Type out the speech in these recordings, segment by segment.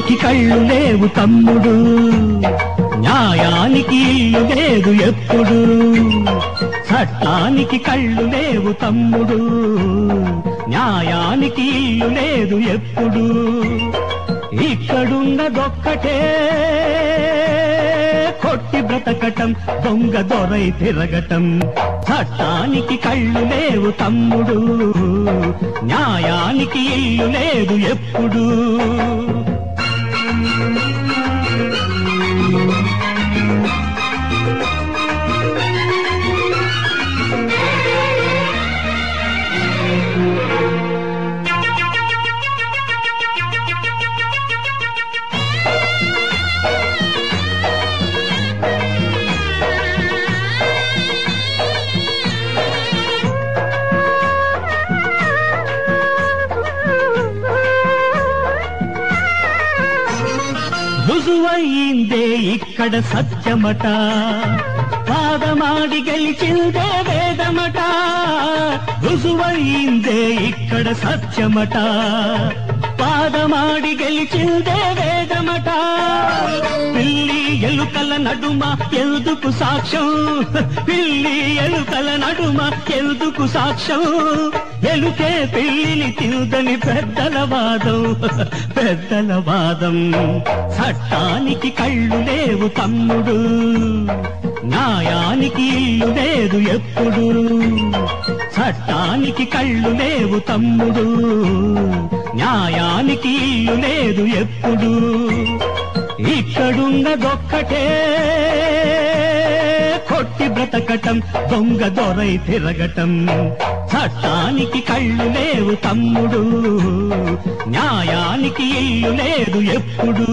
చట్టానికి కళ్ళు లేవు తమ్ముడు న్యాయానికి ఇల్లు లేదు ఎప్పుడు చట్టానికి కళ్ళు లేవు తమ్ముడు న్యాయానికి ఇల్లు లేదు ఎప్పుడు ఇక్కడున్నదొక్కటే కొట్టి బ్రతకటం దొంగ దొరై తిరగటం చట్టానికి కళ్ళు లేవు తమ్ముడు న్యాయానికి ఇల్లు లేదు ఎప్పుడు రుజువయిందే ఇక్కడ సత్యమట పాదమాడి గెలిచిందే వేదమట రుజువయిందే ఇక్కడ సత్యమట పాదమాడి గెలిచిందే వేదమట పిల్లి ఎలుకల నడుమ ఎందుకు సాక్ష్యం పిల్లి ఎలుకల నడుమ ఎందుకు సాక్ష్యం ఎలుకే పిల్లిని తిరుదని పెద్దల వాదం పెద్దల వాదం చట్టానికి కళ్ళు లేవు తమ్ముడు న్యాయానికి ఇల్లు లేదు ఎప్పుడు చట్టానికి కళ్ళు లేవు తమ్ముడు న్యాయానికి ఇల్లు లేదు ఎప్పుడు ఇక్కడున్నదొక్కటే కొట్టి బ్రతకటం దొంగ దొరై తిరగటం చట్టానికి కళ్ళు లేవు తమ్ముడు న్యాయానికి ఇల్లు లేదు ఎప్పుడు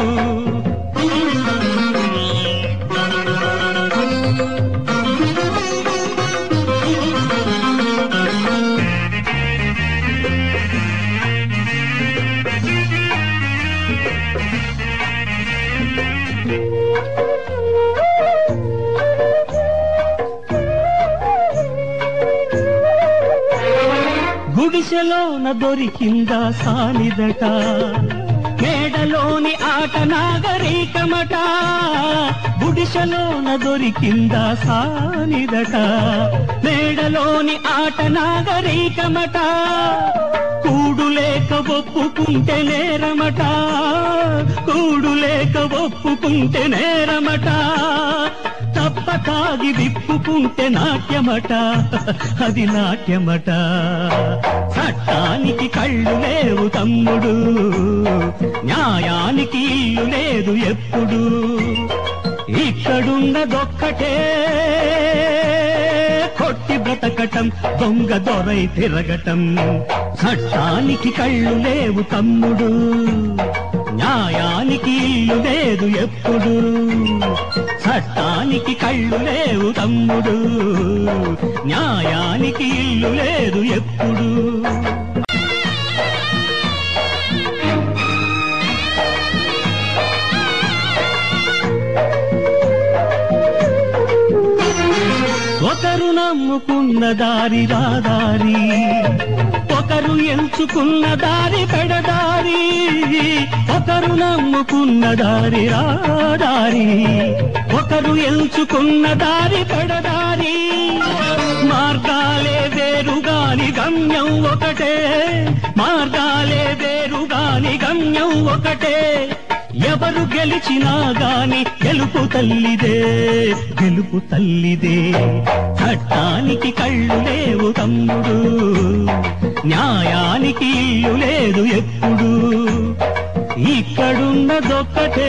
గుడిసెలోన దొరికిందా సానిదట మేడలోని ఆట నాగరికమట గుడిసెలోన దొరికిందా సానిదట మేడలోని ఆట నాగరికమట కూడు లేక ఒప్పుకుంటే నేరమట కూడు లేక ఒప్పుకుంటే నేరమట తప్ప తాగి విప్పుకుంటే నాట్యమట అది నాట్యమట చట్టానికి కళ్ళు లేవు తమ్ముడు న్యాయానికి ఇల్లు లేదు ఎప్పుడు ఇక్కడున్నదొక్కటే కొట్టి బ్రతకటం దొంగ దొరై తిరగటం చట్టానికి కళ్ళు లేవు తమ్ముడు న్యాయానికి ఇల్లు లేదు ఎప్పుడు చట్టానికి కళ్ళు లేవు తమ్ముడు న్యాయానికి ఇల్లు లేదు ఎప్పుడు ఒకరు నమ్ముకున్న దారి రాదారి ఒకరు ఎంచుకున్న దారి పెడదారి ఒకరు నమ్ముకున్న దారి రాదారి ఒకరు ఎంచుకున్న దారి పెడదారి మార్గాలే వేరుగాని గమ్యం ఒకటే మార్గాలే వేరుగాని గమ్యం ఒకటే ఎవరు గెలిచినా గాని గెలుపు తల్లిదే గెలుపు తల్లిదే చట్టానికి కళ్ళు లేవు తమ్ముడు న్యాయానికి ఇల్లు లేదు ఎప్పుడు ఇక్కడున్నదొక్కటే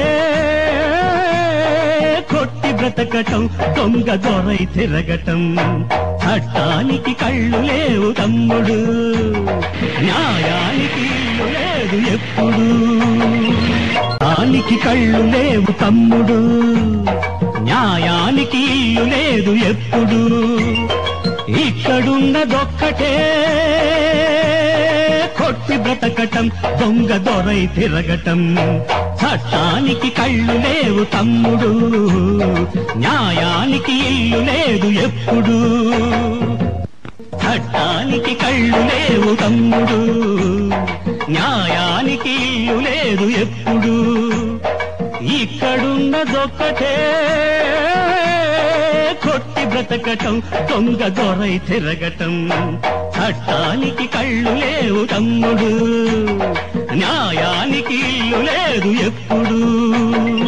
కొట్టి బ్రతకటం దొంగ దొరై తిరగటం చట్టానికి కళ్ళు లేవు తమ్ముడు న్యాయానికి ఇల్లు లేదు ఎప్పుడు దానికి కళ్ళు లేవు తమ్ముడు న్యాయానికి ఇల్లు లేదు ఎప్పుడు ఇక్కడున్నదొక్కటే కొట్టి బ్రతకటం దొంగ దొరై తిరగటం చట్టానికి కళ్ళు లేవు తమ్ముడు న్యాయానికి ఇల్లు లేదు ఎప్పుడు చట్టానికి కళ్ళు లేవు తమ్ముడు న్యాయా న్యాయానికి ఇల్లు లేదు ఎప్పుడు ఇక్కడున్నదొక్కటే కొట్టి బ్రతకటం దొంగ దొరై తిరగటం చట్టానికి కళ్ళు లేవు తమ్ముడు న్యాయానికి ఇల్లు లేదు ఎప్పుడు